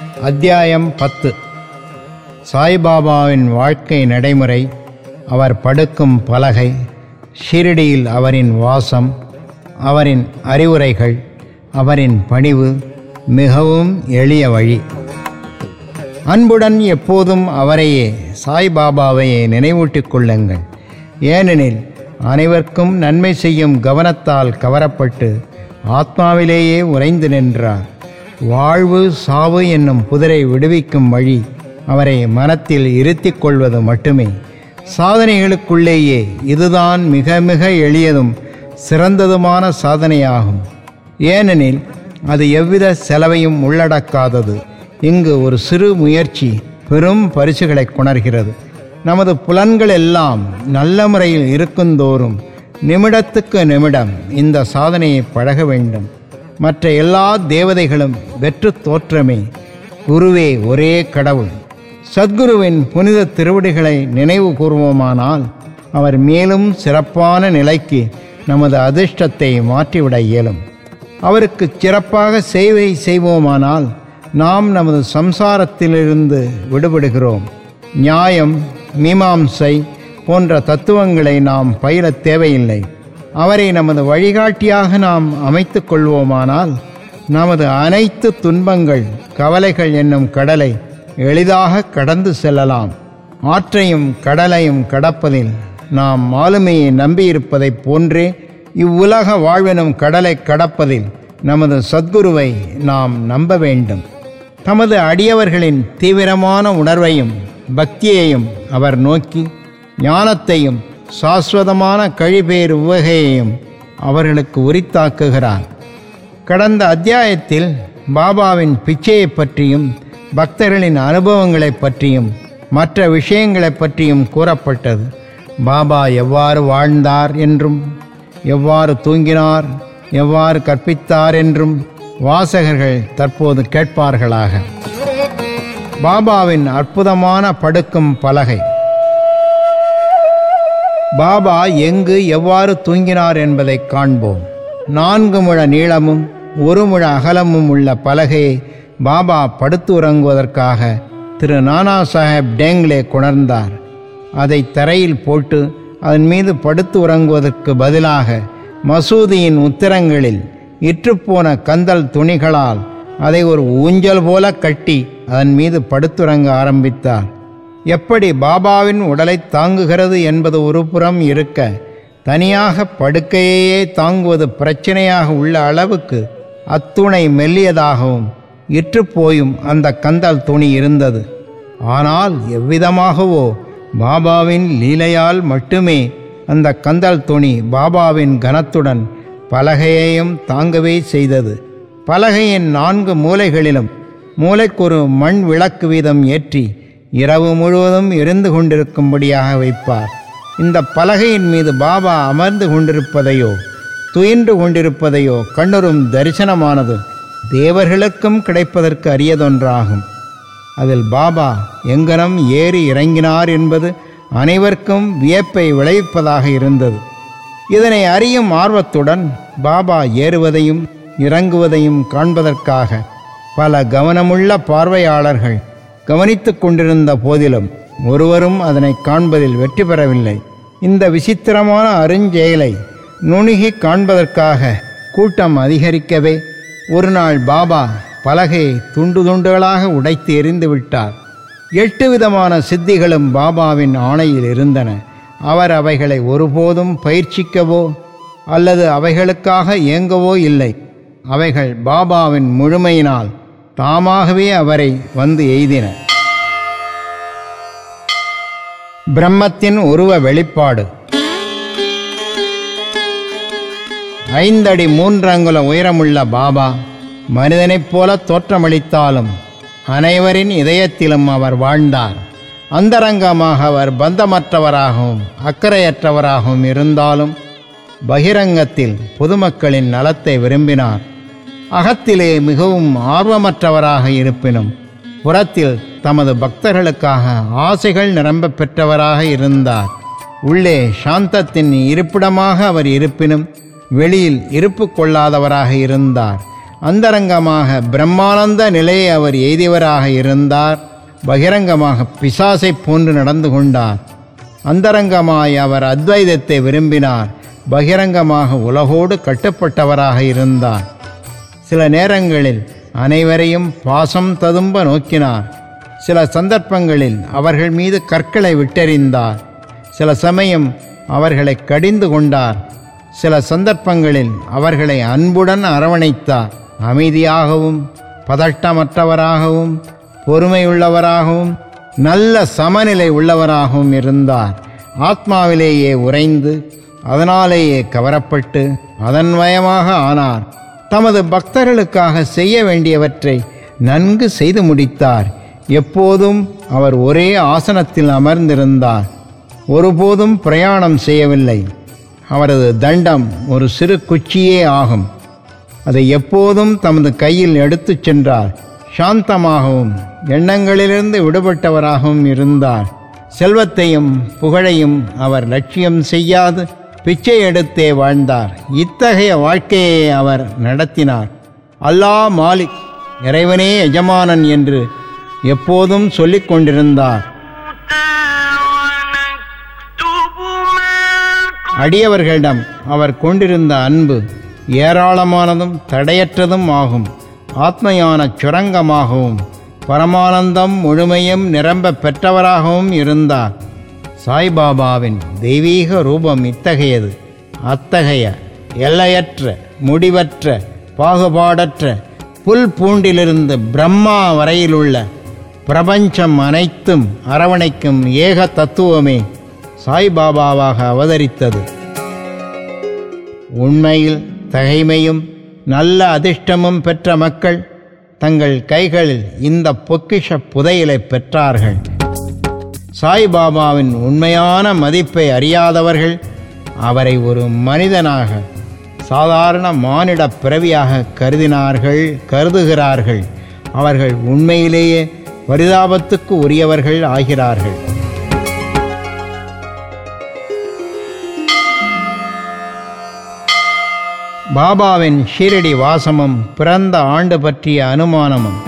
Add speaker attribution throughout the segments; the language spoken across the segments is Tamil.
Speaker 1: அத்தியாயம் பத்து சாய்பாபாவின் வாழ்க்கை நடைமுறை அவர் படுக்கும் பலகை ஷிரடியில் அவரின் வாசம் அவரின் அறிவுரைகள் அவரின் பணிவு மிகவும் எளிய வழி அன்புடன் எப்போதும் அவரையே சாய்பாபாவையே நினைவூட்டிக் கொள்ளுங்கள் ஏனெனில் அனைவருக்கும் நன்மை செய்யும் கவனத்தால் கவரப்பட்டு ஆத்மாவிலேயே உறைந்து நின்றார் வாழ்வு சாவு என்னும் புதிரை விடுவிக்கும் வழி அவரை மனத்தில் இருத்திக் கொள்வது மட்டுமே சாதனைகளுக்குள்ளேயே இதுதான் மிக மிக எளியதும் சிறந்ததுமான சாதனையாகும் ஏனெனில் அது எவ்வித செலவையும் உள்ளடக்காதது இங்கு ஒரு சிறு முயற்சி பெரும் பரிசுகளை கொணர்கிறது நமது புலன்கள் எல்லாம் நல்ல முறையில் இருக்குந்தோறும் நிமிடத்துக்கு நிமிடம் இந்த சாதனையை பழக வேண்டும் மற்ற எல்லா தேவதைகளும் வெற்று தோற்றமே குருவே ஒரே கடவுள் சத்குருவின் புனித திருவடிகளை நினைவு கூறுவோமானால் அவர் மேலும் சிறப்பான நிலைக்கு நமது அதிர்ஷ்டத்தை மாற்றிவிட இயலும் அவருக்கு சிறப்பாக சேவை செய்வோமானால் நாம் நமது சம்சாரத்திலிருந்து விடுபடுகிறோம் நியாயம் மீமாம்சை போன்ற தத்துவங்களை நாம் பயிலத் தேவையில்லை அவரை நமது வழிகாட்டியாக நாம் அமைத்து கொள்வோமானால் நமது அனைத்து துன்பங்கள் கவலைகள் என்னும் கடலை எளிதாக கடந்து செல்லலாம் ஆற்றையும் கடலையும் கடப்பதில் நாம் ஆளுமையை நம்பியிருப்பதைப் போன்றே இவ்வுலக வாழ்வெனும் கடலை கடப்பதில் நமது சத்குருவை நாம் நம்ப வேண்டும் தமது அடியவர்களின் தீவிரமான உணர்வையும் பக்தியையும் அவர் நோக்கி ஞானத்தையும் சாஸ்வதமான கழிபேறு உவகையையும் அவர்களுக்கு உரித்தாக்குகிறார் கடந்த அத்தியாயத்தில் பாபாவின் பிச்சையை பற்றியும் பக்தர்களின் அனுபவங்களைப் பற்றியும் மற்ற விஷயங்களைப் பற்றியும் கூறப்பட்டது பாபா எவ்வாறு வாழ்ந்தார் என்றும் எவ்வாறு தூங்கினார் எவ்வாறு கற்பித்தார் என்றும் வாசகர்கள் தற்போது கேட்பார்களாக பாபாவின் அற்புதமான படுக்கும் பலகை பாபா எங்கு எவ்வாறு தூங்கினார் என்பதை காண்போம் நான்கு முழ நீளமும் ஒரு முழ அகலமும் உள்ள பலகையை பாபா படுத்து உறங்குவதற்காக திரு நானா சாஹேப் டேங்லே கொணர்ந்தார் அதை தரையில் போட்டு அதன் மீது படுத்து உறங்குவதற்கு பதிலாக மசூதியின் உத்திரங்களில் இற்றுப்போன கந்தல் துணிகளால் அதை ஒரு ஊஞ்சல் போல கட்டி அதன் மீது படுத்துறங்க ஆரம்பித்தார் எப்படி பாபாவின் உடலை தாங்குகிறது என்பது ஒரு புறம் இருக்க தனியாக படுக்கையையே தாங்குவது பிரச்சனையாக உள்ள அளவுக்கு அத்துணை மெல்லியதாகவும் இற்றுப்போயும் அந்த கந்தல் துணி இருந்தது ஆனால் எவ்விதமாகவோ பாபாவின் லீலையால் மட்டுமே அந்த கந்தல் துணி பாபாவின் கனத்துடன் பலகையையும் தாங்கவே செய்தது பலகையின் நான்கு மூலைகளிலும் மூலைக்கொரு மண் விளக்கு வீதம் ஏற்றி இரவு முழுவதும் எரிந்து கொண்டிருக்கும்படியாக வைப்பார் இந்த பலகையின் மீது பாபா அமர்ந்து கொண்டிருப்பதையோ துயின்று கொண்டிருப்பதையோ கண்ணுறும் தரிசனமானது தேவர்களுக்கும் கிடைப்பதற்கு அரியதொன்றாகும் அதில் பாபா எங்கனம் ஏறி இறங்கினார் என்பது அனைவருக்கும் வியப்பை விளைவிப்பதாக இருந்தது இதனை அறியும் ஆர்வத்துடன் பாபா ஏறுவதையும் இறங்குவதையும் காண்பதற்காக பல கவனமுள்ள பார்வையாளர்கள் கவனித்துக் கொண்டிருந்த போதிலும் ஒருவரும் அதனை காண்பதில் வெற்றி பெறவில்லை இந்த விசித்திரமான அருஞ்செயலை நுணுகி காண்பதற்காக கூட்டம் அதிகரிக்கவே ஒரு நாள் பாபா பலகையை துண்டு துண்டுகளாக உடைத்து எறிந்து விட்டார் எட்டு விதமான சித்திகளும் பாபாவின் ஆணையில் இருந்தன அவர் அவைகளை ஒருபோதும் பயிற்சிக்கவோ அல்லது அவைகளுக்காக இயங்கவோ இல்லை அவைகள் பாபாவின் முழுமையினால் தாமாகவே அவரை வந்து எய்தின பிரம்மத்தின் உருவ வெளிப்பாடு ஐந்தடி மூன்று அங்குல உயரமுள்ள பாபா மனிதனைப் போல தோற்றமளித்தாலும் அனைவரின் இதயத்திலும் அவர் வாழ்ந்தார் அந்தரங்கமாக அவர் பந்தமற்றவராகவும் அக்கறையற்றவராகவும் இருந்தாலும் பகிரங்கத்தில் பொதுமக்களின் நலத்தை விரும்பினார் அகத்திலே மிகவும் ஆர்வமற்றவராக இருப்பினும் புறத்தில் தமது பக்தர்களுக்காக ஆசைகள் நிரம்ப பெற்றவராக இருந்தார் உள்ளே சாந்தத்தின் இருப்பிடமாக அவர் இருப்பினும் வெளியில் இருப்பு கொள்ளாதவராக இருந்தார் அந்தரங்கமாக பிரம்மானந்த நிலையை அவர் எய்தியவராக இருந்தார் பகிரங்கமாக பிசாசை போன்று நடந்து கொண்டார் அந்தரங்கமாய் அவர் அத்வைதத்தை விரும்பினார் பகிரங்கமாக உலகோடு கட்டுப்பட்டவராக இருந்தார் சில நேரங்களில் அனைவரையும் பாசம் ததும்ப நோக்கினார் சில சந்தர்ப்பங்களில் அவர்கள் மீது கற்களை விட்டெறிந்தார் சில சமயம் அவர்களை கடிந்து கொண்டார் சில சந்தர்ப்பங்களில் அவர்களை அன்புடன் அரவணைத்தார் அமைதியாகவும் பதட்டமற்றவராகவும் பொறுமையுள்ளவராகவும் நல்ல சமநிலை உள்ளவராகவும் இருந்தார் ஆத்மாவிலேயே உறைந்து அதனாலேயே கவரப்பட்டு அதன் மயமாக ஆனார் தமது பக்தர்களுக்காக செய்ய வேண்டியவற்றை நன்கு செய்து முடித்தார் எப்போதும் அவர் ஒரே ஆசனத்தில் அமர்ந்திருந்தார் ஒருபோதும் பிரயாணம் செய்யவில்லை அவரது தண்டம் ஒரு சிறு குச்சியே ஆகும் அதை எப்போதும் தமது கையில் எடுத்துச் சென்றார் சாந்தமாகவும் எண்ணங்களிலிருந்து விடுபட்டவராகவும் இருந்தார் செல்வத்தையும் புகழையும் அவர் லட்சியம் செய்யாது பிச்சை எடுத்தே வாழ்ந்தார் இத்தகைய வாழ்க்கையை அவர் நடத்தினார் அல்லாஹ் மாலிக் இறைவனே எஜமானன் என்று எப்போதும் சொல்லிக் கொண்டிருந்தார்
Speaker 2: ونكتب ما
Speaker 1: அடியவர்களிடம் அவர் கொண்டிருந்த அன்பு ஏராளமானதும் தடையற்றதும் ஆகும் ஆத்மயான சுரங்கமாகவும் பரமானந்தம் முழுமையும் நிரம்ப பெற்றவராகவும் இருந்தார் சாய்பாபாவின் தெய்வீக ரூபம் இத்தகையது அத்தகைய எல்லையற்ற முடிவற்ற பாகுபாடற்ற புல் பூண்டிலிருந்து பிரம்மா வரையிலுள்ள பிரபஞ்சம் அனைத்தும் அரவணைக்கும் ஏக தத்துவமே சாய்பாபாவாக அவதரித்தது உண்மையில் தகைமையும் நல்ல அதிர்ஷ்டமும் பெற்ற மக்கள் தங்கள் கைகளில் இந்த பொக்கிஷ புதையலை பெற்றார்கள் சாய்பாபாவின் உண்மையான மதிப்பை அறியாதவர்கள் அவரை ஒரு மனிதனாக சாதாரண மானிட பிறவியாக கருதினார்கள் கருதுகிறார்கள் அவர்கள் உண்மையிலேயே பரிதாபத்துக்கு உரியவர்கள் ஆகிறார்கள் பாபாவின் ஷீரடி வாசமும் பிறந்த ஆண்டு பற்றிய அனுமானமும்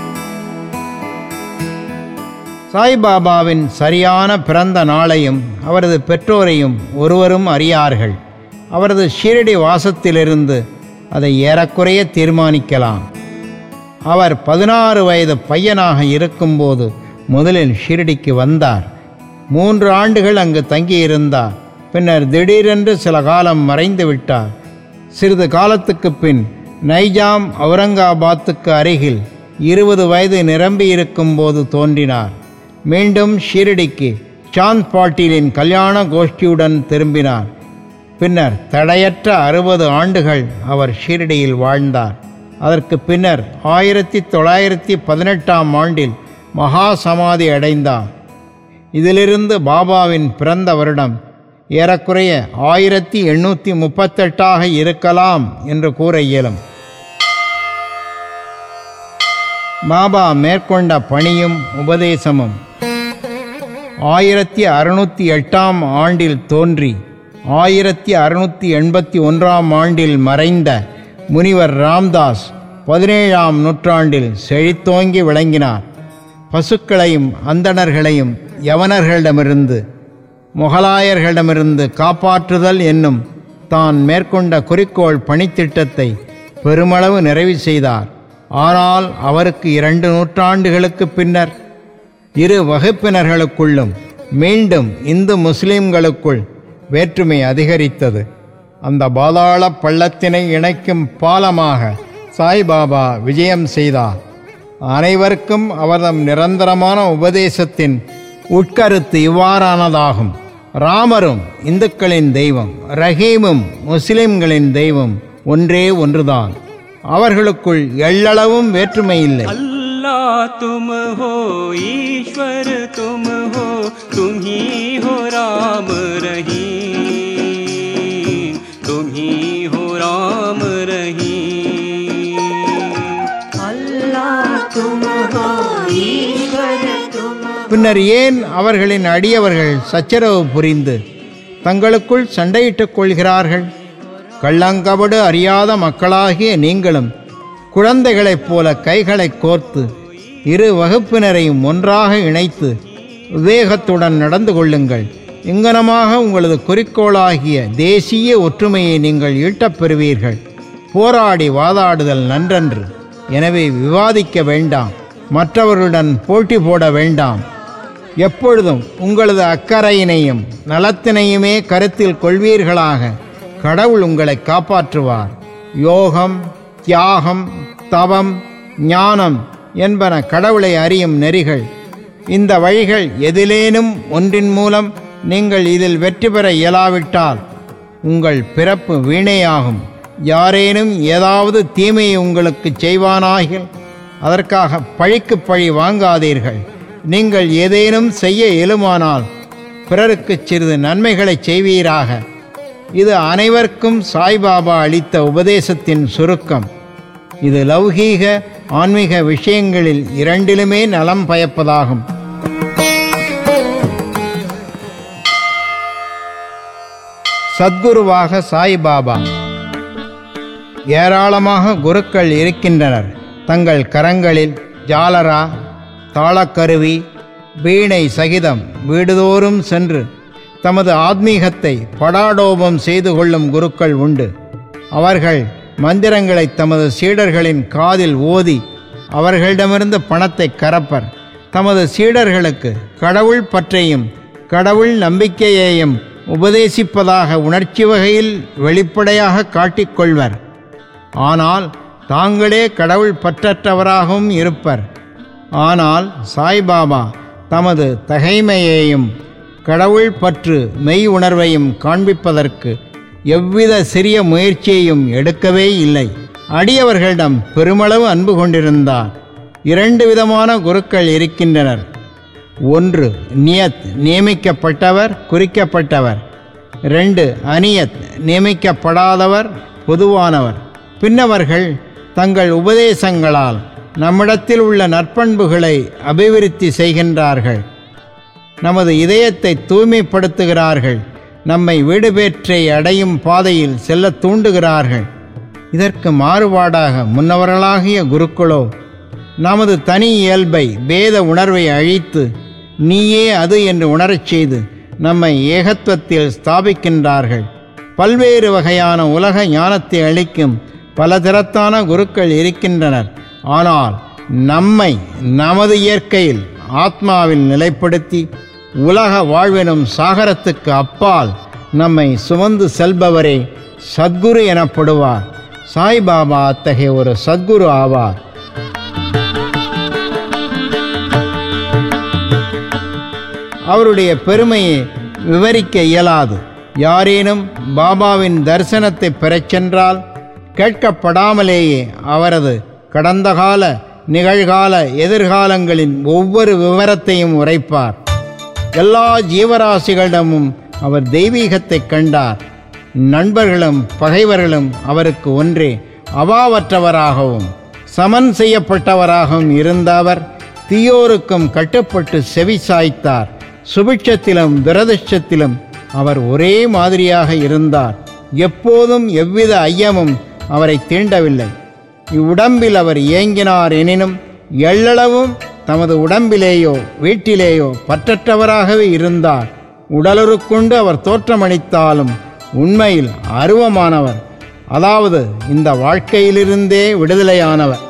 Speaker 1: சாய்பாபாவின் சரியான பிறந்த நாளையும் அவரது பெற்றோரையும் ஒருவரும் அறியார்கள் அவரது ஷீரடி வாசத்திலிருந்து அதை ஏறக்குறைய தீர்மானிக்கலாம் அவர் பதினாறு வயது பையனாக இருக்கும்போது முதலில் ஷீரடிக்கு வந்தார் மூன்று ஆண்டுகள் அங்கு தங்கியிருந்தார் பின்னர் திடீரென்று சில காலம் மறைந்து விட்டார் சிறிது காலத்துக்கு பின் நைஜாம் அவுரங்காபாத்துக்கு அருகில் இருபது வயது நிரம்பியிருக்கும் போது தோன்றினார் மீண்டும் ஷீரடிக்கு சாந்த் பாட்டீலின் கல்யாண கோஷ்டியுடன் திரும்பினார் பின்னர் தடையற்ற அறுபது ஆண்டுகள் அவர் ஷீரடியில் வாழ்ந்தார் அதற்கு பின்னர் ஆயிரத்தி தொள்ளாயிரத்தி பதினெட்டாம் ஆண்டில் மகா சமாதி அடைந்தார் இதிலிருந்து பாபாவின் பிறந்த வருடம் ஏறக்குறைய ஆயிரத்தி எண்ணூற்றி முப்பத்தெட்டாக இருக்கலாம் என்று கூற இயலும் பாபா மேற்கொண்ட பணியும் உபதேசமும் ஆயிரத்தி அறுநூற்றி எட்டாம் ஆண்டில் தோன்றி ஆயிரத்தி அறுநூற்றி எண்பத்தி ஒன்றாம் ஆண்டில் மறைந்த முனிவர் ராம்தாஸ் பதினேழாம் நூற்றாண்டில் செழித்தோங்கி விளங்கினார் பசுக்களையும் அந்தணர்களையும் யவனர்களிடமிருந்து முகலாயர்களிடமிருந்து காப்பாற்றுதல் என்னும் தான் மேற்கொண்ட குறிக்கோள் பணித்திட்டத்தை பெருமளவு நிறைவு செய்தார் ஆனால் அவருக்கு இரண்டு நூற்றாண்டுகளுக்கு பின்னர் இரு வகுப்பினர்களுக்குள்ளும் மீண்டும் இந்து முஸ்லிம்களுக்குள் வேற்றுமை அதிகரித்தது அந்த பாதாள பள்ளத்தினை இணைக்கும் பாலமாக சாய்பாபா விஜயம் செய்தார் அனைவருக்கும் அவர்தம் நிரந்தரமான உபதேசத்தின் உட்கருத்து இவ்வாறானதாகும் ராமரும் இந்துக்களின் தெய்வம் ரஹீமும் முஸ்லிம்களின் தெய்வம் ஒன்றே ஒன்றுதான் அவர்களுக்குள் எள்ளளவும் வேற்றுமை இல்லை
Speaker 3: अल्लाह तुम हो ईश्वर तुम हो तुम ही हो राम रहीम तुम ही हो राम रहीम
Speaker 4: अल्लाह तुम हो ईश्वर तुम
Speaker 1: பின்னர் ஏன் அவர்களின் அடியவர்கள் சச்சரவு புரிந்து தங்களுக்குள் சண்டையிட்டுக் கொள்கிறார்கள் கள்ளங்கபடு அறியாத மக்களாகிய நீங்களும் குழந்தைகளைப் போல கைகளை கோர்த்து இரு வகுப்பினரையும் ஒன்றாக இணைத்து விவேகத்துடன் நடந்து கொள்ளுங்கள் இங்கனமாக உங்களது குறிக்கோளாகிய தேசிய ஒற்றுமையை நீங்கள் ஈட்டப் பெறுவீர்கள் போராடி வாதாடுதல் நன்றன்று எனவே விவாதிக்க வேண்டாம் மற்றவர்களுடன் போட்டி போட வேண்டாம் எப்பொழுதும் உங்களது அக்கறையினையும் நலத்தினையுமே கருத்தில் கொள்வீர்களாக கடவுள் உங்களை காப்பாற்றுவார் யோகம் தியாகம் தவம் ஞானம் என்பன கடவுளை அறியும் நெறிகள் இந்த வழிகள் எதிலேனும் ஒன்றின் மூலம் நீங்கள் இதில் வெற்றி பெற இயலாவிட்டால் உங்கள் பிறப்பு வீணேயாகும் யாரேனும் ஏதாவது தீமையை உங்களுக்கு செய்வானாகில் அதற்காக பழிக்கு பழி வாங்காதீர்கள் நீங்கள் ஏதேனும் செய்ய இயலுமானால் பிறருக்கு சிறிது நன்மைகளை செய்வீராக இது அனைவருக்கும் சாய்பாபா அளித்த உபதேசத்தின் சுருக்கம் இது லௌகீக ஆன்மீக விஷயங்களில் இரண்டிலுமே நலம் பயப்பதாகும் சத்குருவாக சாய்பாபா ஏராளமாக குருக்கள் இருக்கின்றனர் தங்கள் கரங்களில் ஜாலரா தாளக்கருவி வீணை சகிதம் வீடுதோறும் சென்று தமது ஆத்மீகத்தை படாடோபம் செய்து கொள்ளும் குருக்கள் உண்டு அவர்கள் மந்திரங்களை தமது சீடர்களின் காதில் ஓதி அவர்களிடமிருந்து பணத்தை கரப்பர் தமது சீடர்களுக்கு கடவுள் பற்றையும் கடவுள் நம்பிக்கையையும் உபதேசிப்பதாக உணர்ச்சி வகையில் வெளிப்படையாக காட்டிக்கொள்வர் ஆனால் தாங்களே கடவுள் பற்றற்றவராகவும் இருப்பர் ஆனால் சாய்பாபா தமது தகைமையையும் கடவுள் பற்று மெய் உணர்வையும் காண்பிப்பதற்கு எவ்வித சிறிய முயற்சியையும் எடுக்கவே இல்லை அடியவர்களிடம் பெருமளவு அன்பு கொண்டிருந்தார் இரண்டு விதமான குருக்கள் இருக்கின்றனர் ஒன்று நியத் நியமிக்கப்பட்டவர் குறிக்கப்பட்டவர் ரெண்டு அனியத் நியமிக்கப்படாதவர் பொதுவானவர் பின்னவர்கள் தங்கள் உபதேசங்களால் நம்மிடத்தில் உள்ள நற்பண்புகளை அபிவிருத்தி செய்கின்றார்கள் நமது இதயத்தை தூய்மைப்படுத்துகிறார்கள் நம்மை வீடு பேற்றை அடையும் பாதையில் செல்ல தூண்டுகிறார்கள் இதற்கு மாறுபாடாக முன்னவர்களாகிய குருக்களோ நமது தனி இயல்பை பேத உணர்வை அழித்து நீயே அது என்று உணரச் செய்து நம்மை ஏகத்துவத்தில் ஸ்தாபிக்கின்றார்கள் பல்வேறு வகையான உலக ஞானத்தை அளிக்கும் பலதரத்தான குருக்கள் இருக்கின்றனர் ஆனால் நம்மை நமது இயற்கையில் ஆத்மாவில் நிலைப்படுத்தி உலக வாழ்வெனும் சாகரத்துக்கு அப்பால் நம்மை சுமந்து செல்பவரே சத்குரு எனப்படுவார் சாய்பாபா அத்தகைய ஒரு சத்குரு ஆவார் அவருடைய பெருமையை விவரிக்க இயலாது யாரேனும் பாபாவின் தரிசனத்தை பெறச் சென்றால் கேட்கப்படாமலேயே அவரது கடந்த கால நிகழ்கால எதிர்காலங்களின் ஒவ்வொரு விவரத்தையும் உரைப்பார் எல்லா ஜீவராசிகளிடமும் அவர் தெய்வீகத்தைக் கண்டார் நண்பர்களும் பகைவர்களும் அவருக்கு ஒன்றே அவாவற்றவராகவும் சமன் செய்யப்பட்டவராகவும் இருந்த அவர் தீயோருக்கும் கட்டுப்பட்டு செவி சாய்த்தார் சுபிட்சத்திலும் துரதிர்ஷ்டத்திலும் அவர் ஒரே மாதிரியாக இருந்தார் எப்போதும் எவ்வித ஐயமும் அவரை தீண்டவில்லை இவ்வுடம்பில் அவர் இயங்கினார் எனினும் எள்ளளவும் தமது உடம்பிலேயோ வீட்டிலேயோ பற்றற்றவராகவே இருந்தார் உடலுருக்கொண்டு அவர் தோற்றமளித்தாலும் உண்மையில் அருவமானவர் அதாவது இந்த வாழ்க்கையிலிருந்தே விடுதலையானவர்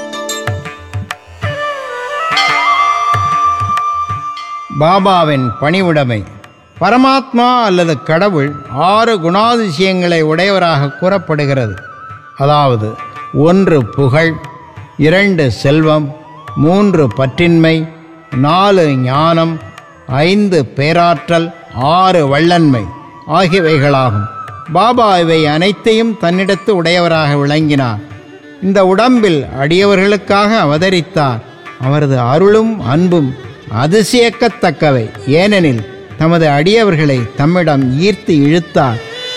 Speaker 1: பாபாவின் பணிவுடைமை பரமாத்மா அல்லது கடவுள் ஆறு குணாதிசயங்களை உடையவராக கூறப்படுகிறது அதாவது ஒன்று புகழ் இரண்டு செல்வம் மூன்று பற்றின்மை நாலு ஞானம் ஐந்து பேராற்றல் ஆறு வள்ளன்மை ஆகியவைகளாகும் பாபா இவை அனைத்தையும் தன்னிடத்து உடையவராக விளங்கினார் இந்த உடம்பில் அடியவர்களுக்காக அவதரித்தார் அவரது அருளும் அன்பும் அதிசயக்கத்தக்கவை ஏனெனில் தமது அடியவர்களை தம்மிடம் ஈர்த்து இழுத்தார்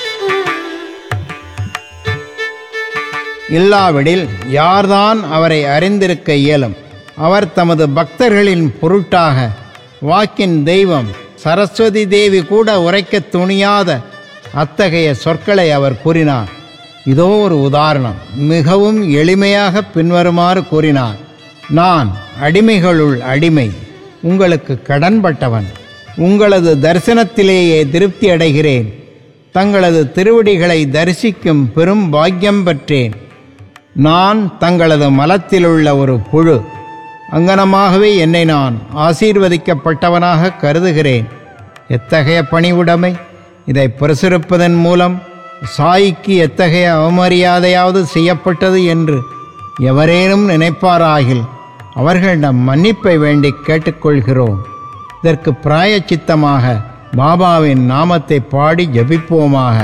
Speaker 1: இல்லாவிடில் யார்தான் அவரை அறிந்திருக்க இயலும் அவர் தமது பக்தர்களின் பொருட்டாக வாக்கின் தெய்வம் சரஸ்வதி தேவி கூட உரைக்கத் துணியாத அத்தகைய சொற்களை அவர் கூறினார் இதோ ஒரு உதாரணம் மிகவும் எளிமையாக பின்வருமாறு கூறினார் நான் அடிமைகளுள் அடிமை உங்களுக்கு கடன்பட்டவன் உங்களது தரிசனத்திலேயே திருப்தி அடைகிறேன் தங்களது திருவடிகளை தரிசிக்கும் பெரும் பாக்கியம் பெற்றேன் நான் தங்களது மலத்திலுள்ள ஒரு புழு அங்கனமாகவே என்னை நான் ஆசீர்வதிக்கப்பட்டவனாக கருதுகிறேன் எத்தகைய பணிவுடைமை இதை பிரசுரிப்பதன் மூலம் சாய்க்கு எத்தகைய அவமரியாதையாவது செய்யப்பட்டது என்று எவரேனும் நினைப்பாராகில் அவர்களிடம் மன்னிப்பை வேண்டி கேட்டுக்கொள்கிறோம் இதற்கு பிராயச்சித்தமாக பாபாவின் நாமத்தை பாடி ஜபிப்போமாக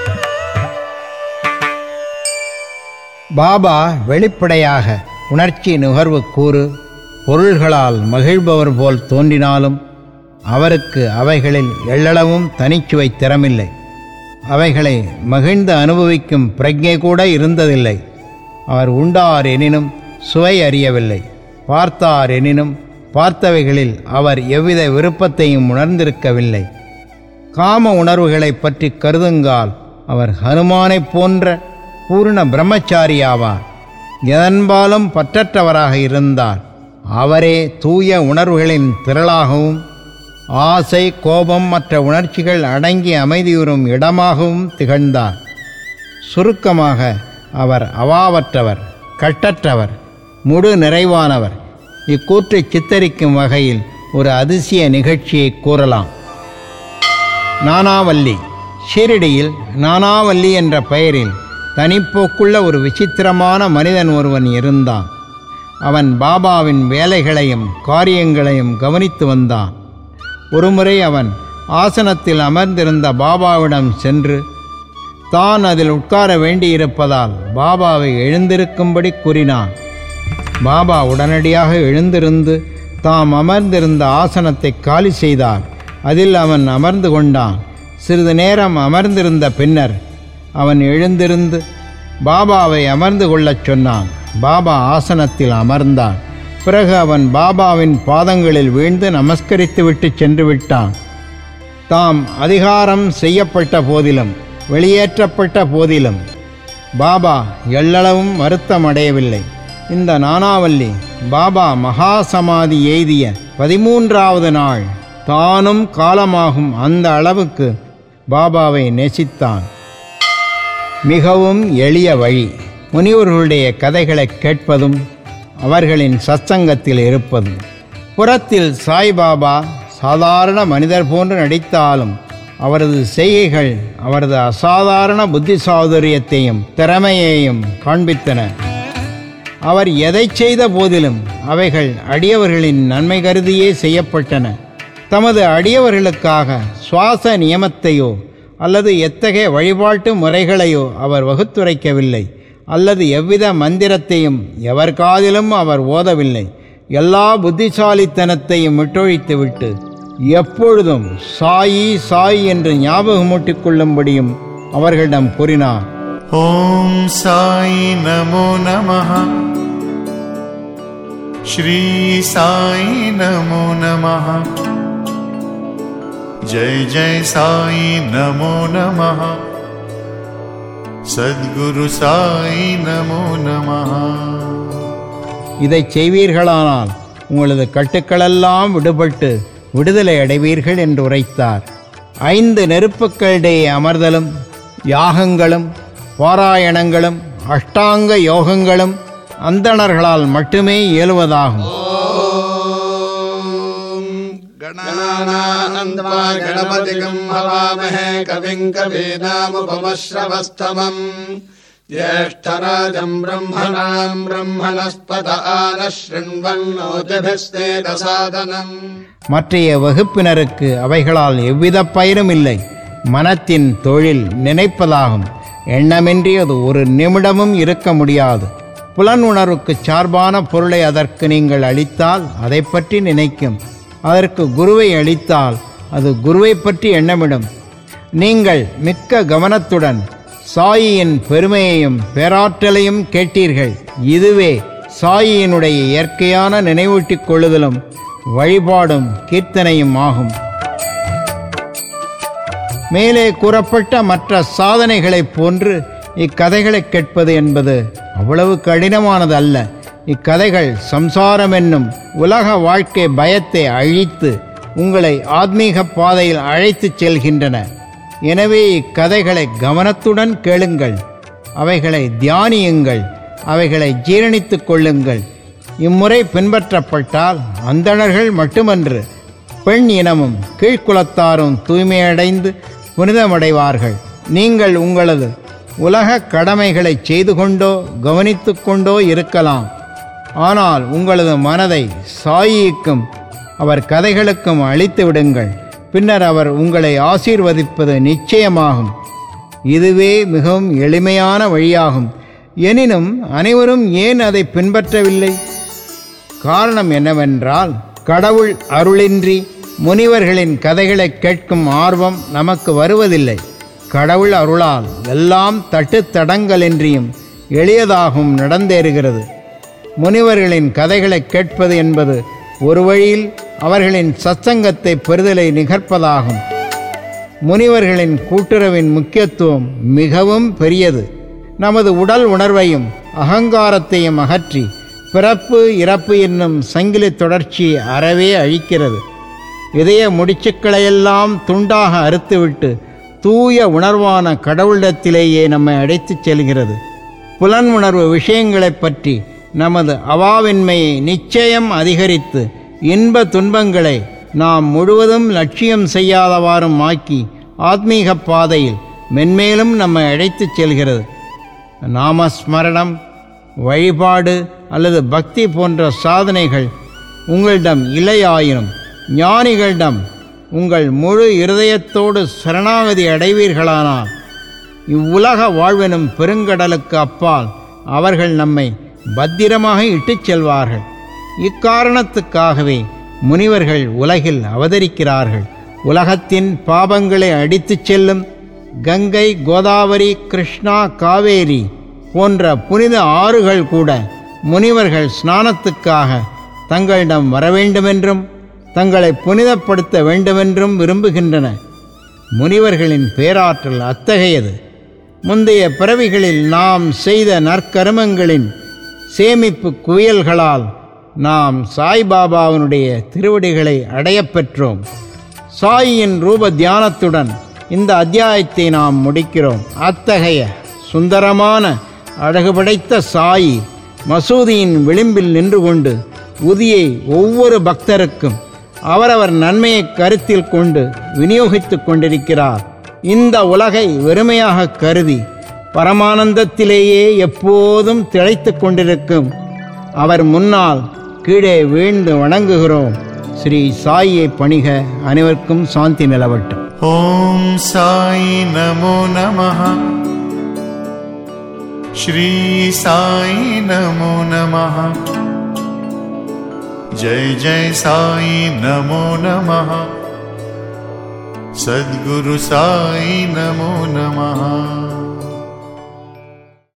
Speaker 1: பாபா வெளிப்படையாக உணர்ச்சி நுகர்வு கூறு பொருள்களால் மகிழ்பவர் போல் தோன்றினாலும் அவருக்கு அவைகளில் எள்ளளவும் தனிச்சுவை திறமில்லை அவைகளை மகிழ்ந்து அனுபவிக்கும் பிரஜை கூட இருந்ததில்லை அவர் உண்டார் எனினும் சுவை அறியவில்லை பார்த்தார் எனினும் பார்த்தவைகளில் அவர் எவ்வித விருப்பத்தையும் உணர்ந்திருக்கவில்லை காம உணர்வுகளை பற்றி கருதுங்கால் அவர் ஹனுமானைப் போன்ற பூர்ண பிரம்மச்சாரி ஆவார் எதன்பாலும் பற்றற்றவராக இருந்தார் அவரே தூய உணர்வுகளின் திரளாகவும் ஆசை கோபம் மற்ற உணர்ச்சிகள் அடங்கி அமைதியுறும் இடமாகவும் திகழ்ந்தார் சுருக்கமாக அவர் அவாவற்றவர் கட்டற்றவர் முழு நிறைவானவர் இக்கூற்றை சித்தரிக்கும் வகையில் ஒரு அதிசய நிகழ்ச்சியை கூறலாம் நானாவல்லி ஷீரடியில் நானாவல்லி என்ற பெயரில் தனிப்போக்குள்ள ஒரு விசித்திரமான மனிதன் ஒருவன் இருந்தான் அவன் பாபாவின் வேலைகளையும் காரியங்களையும் கவனித்து வந்தான் ஒருமுறை அவன் ஆசனத்தில் அமர்ந்திருந்த பாபாவிடம் சென்று தான் அதில் உட்கார வேண்டியிருப்பதால் பாபாவை எழுந்திருக்கும்படி கூறினான் பாபா உடனடியாக எழுந்திருந்து தாம் அமர்ந்திருந்த ஆசனத்தை காலி செய்தார் அதில் அவன் அமர்ந்து கொண்டான் சிறிது நேரம் அமர்ந்திருந்த பின்னர் அவன் எழுந்திருந்து பாபாவை அமர்ந்து கொள்ளச் சொன்னான் பாபா ஆசனத்தில் அமர்ந்தான் பிறகு அவன் பாபாவின் பாதங்களில் வீழ்ந்து நமஸ்கரித்துவிட்டு சென்று விட்டான் தாம் அதிகாரம் செய்யப்பட்ட போதிலும் வெளியேற்றப்பட்ட போதிலும் பாபா எள்ளளவும் வருத்தம் அடையவில்லை இந்த நானாவல்லி பாபா மகா சமாதி எய்திய பதிமூன்றாவது நாள் தானும் காலமாகும் அந்த அளவுக்கு பாபாவை நேசித்தான் மிகவும் எளிய வழி முனிவர்களுடைய கதைகளை கேட்பதும் அவர்களின் சத்சங்கத்தில் இருப்பதும் புறத்தில் சாய்பாபா சாதாரண மனிதர் போன்று நடித்தாலும் அவரது செய்கைகள் அவரது அசாதாரண புத்தி சாதுரியத்தையும் திறமையையும் காண்பித்தன அவர் எதை செய்த போதிலும் அவைகள் அடியவர்களின் நன்மை கருதியே செய்யப்பட்டன தமது அடியவர்களுக்காக சுவாச நியமத்தையோ அல்லது எத்தகைய வழிபாட்டு முறைகளையோ அவர் வகுத்துரைக்கவில்லை அல்லது எவ்வித மந்திரத்தையும் எவர் காதிலும் அவர் ஓதவில்லை எல்லா புத்திசாலித்தனத்தையும் விட்டொழித்துவிட்டு எப்பொழுதும் சாயி சாய் என்று ஞாபகமூட்டிக் கொள்ளும்படியும் அவர்களிடம் கூறினார்
Speaker 5: ॐ साई नमो नमः श्री साई नमो नमः जय जय साई नमो नमः सद्गुरु साई नमो नमः
Speaker 1: இதை செய்வீர்களானால் உங்களது கட்டுக்களெல்லாம் விடுபட்டு விடுதலை அடைவீர்கள் என்று உரைத்தார் ஐந்து நெருப்புக்களிடையே அமர்தலும் யாகங்களும் பாராயணங்களும் அஷ்டாங்க யோகங்களும் அந்தணர்களால் மட்டுமே இயலுவதாகும்
Speaker 6: गणानानन्द्वा गणपतिगम् हवामहे कविम् कवीनामुपमश्रवस्तमम् ज्येष्ठराजम् ब्रह्मणाम् ब्रह्मणस्पद आनः शृण्वन्नोतिभिस्तेदसादनम्
Speaker 1: மற்றைய வகுப்பினருக்கு அவைகளால் எவ்வித பயனும் இல்லை மனத்தின் தொழில் நினைப்பதாகும் எண்ணமின்றி அது ஒரு நிமிடமும் இருக்க முடியாது புலன் உணர்வுக்கு சார்பான பொருளை அதற்கு நீங்கள் அளித்தால் அதை பற்றி நினைக்கும் அதற்கு குருவை அளித்தால் அது குருவை பற்றி எண்ணமிடும் நீங்கள் மிக்க கவனத்துடன் சாயியின் பெருமையையும் பேராற்றலையும் கேட்டீர்கள் இதுவே சாயியினுடைய இயற்கையான நினைவூட்டிக் கொள்ளுதலும் வழிபாடும் கீர்த்தனையும் ஆகும் மேலே கூறப்பட்ட மற்ற சாதனைகளைப் போன்று இக்கதைகளை கேட்பது என்பது அவ்வளவு கடினமானது அல்ல இக்கதைகள் சம்சாரம் என்னும் உலக வாழ்க்கை பயத்தை அழித்து உங்களை ஆத்மீக பாதையில் அழைத்துச் செல்கின்றன எனவே இக்கதைகளை கவனத்துடன் கேளுங்கள் அவைகளை தியானியுங்கள் அவைகளை ஜீரணித்துக் கொள்ளுங்கள் இம்முறை பின்பற்றப்பட்டால் அந்தணர்கள் மட்டுமன்று பெண் இனமும் கீழ்க்குலத்தாரும் தூய்மையடைந்து புனிதமடைவார்கள் நீங்கள் உங்களது உலக கடமைகளை செய்து கொண்டோ கவனித்துக் கொண்டோ இருக்கலாம் ஆனால் உங்களது மனதை சாயிக்கும் அவர் கதைகளுக்கும் அழித்து விடுங்கள் பின்னர் அவர் உங்களை ஆசீர்வதிப்பது நிச்சயமாகும் இதுவே மிகவும் எளிமையான வழியாகும் எனினும் அனைவரும் ஏன் அதை பின்பற்றவில்லை காரணம் என்னவென்றால் கடவுள் அருளின்றி முனிவர்களின் கதைகளை கேட்கும் ஆர்வம் நமக்கு வருவதில்லை கடவுள் அருளால் எல்லாம் தட்டுத்தடங்களின்றியும் எளியதாகவும் நடந்தேறுகிறது முனிவர்களின் கதைகளை கேட்பது என்பது ஒரு வழியில் அவர்களின் சத்சங்கத்தை பெறுதலை நிகர்ப்பதாகும் முனிவர்களின் கூட்டுறவின் முக்கியத்துவம் மிகவும் பெரியது நமது உடல் உணர்வையும் அகங்காரத்தையும் அகற்றி பிறப்பு இறப்பு என்னும் சங்கிலி தொடர்ச்சியை அறவே அழிக்கிறது இதய முடிச்சுக்களையெல்லாம் துண்டாக அறுத்துவிட்டு தூய உணர்வான கடவுளிடத்திலேயே நம்மை அழைத்துச் செல்கிறது புலன் உணர்வு விஷயங்களைப் பற்றி நமது அவாவின்மையை நிச்சயம் அதிகரித்து இன்ப துன்பங்களை நாம் முழுவதும் லட்சியம் செய்யாதவாறும் ஆக்கி ஆத்மீக பாதையில் மென்மேலும் நம்மை அழைத்துச் செல்கிறது நாமஸ்மரணம் வழிபாடு அல்லது பக்தி போன்ற சாதனைகள் உங்களிடம் இல்லையாயினும் ஞானிகளிடம் உங்கள் முழு இருதயத்தோடு சரணாகதி அடைவீர்களானால் இவ்வுலக வாழ்வெனும் பெருங்கடலுக்கு அப்பால் அவர்கள் நம்மை பத்திரமாக இட்டுச் செல்வார்கள் இக்காரணத்துக்காகவே முனிவர்கள் உலகில் அவதரிக்கிறார்கள் உலகத்தின் பாபங்களை அடித்துச் செல்லும் கங்கை கோதாவரி கிருஷ்ணா காவேரி போன்ற புனித ஆறுகள் கூட முனிவர்கள் ஸ்நானத்துக்காக தங்களிடம் வர வேண்டுமென்றும் தங்களை புனிதப்படுத்த வேண்டுமென்றும் விரும்புகின்றன முனிவர்களின் பேராற்றல் அத்தகையது முந்தைய பிறவிகளில் நாம் செய்த நற்கருமங்களின் சேமிப்பு குவியல்களால் நாம் சாய்பாபாவினுடைய திருவடிகளை அடையப் பெற்றோம் சாயின் ரூப தியானத்துடன் இந்த அத்தியாயத்தை நாம் முடிக்கிறோம் அத்தகைய சுந்தரமான அழகு படைத்த சாயி மசூதியின் விளிம்பில் நின்று கொண்டு உதியை ஒவ்வொரு பக்தருக்கும் அவரவர் நன்மையை கருத்தில் கொண்டு விநியோகித்துக் கொண்டிருக்கிறார் இந்த உலகை வெறுமையாக கருதி பரமானந்தத்திலேயே எப்போதும் திளைத்துக் கொண்டிருக்கும் அவர் முன்னால் கீழே வீழ்ந்து வணங்குகிறோம் ஸ்ரீ சாயியை பணிக அனைவருக்கும் சாந்தி நிலவட்டும்
Speaker 5: ॐ साई नमो नमः श्री साई नमो नमः जय जय साई नमो नमः सद्गुरु साई नमो नमः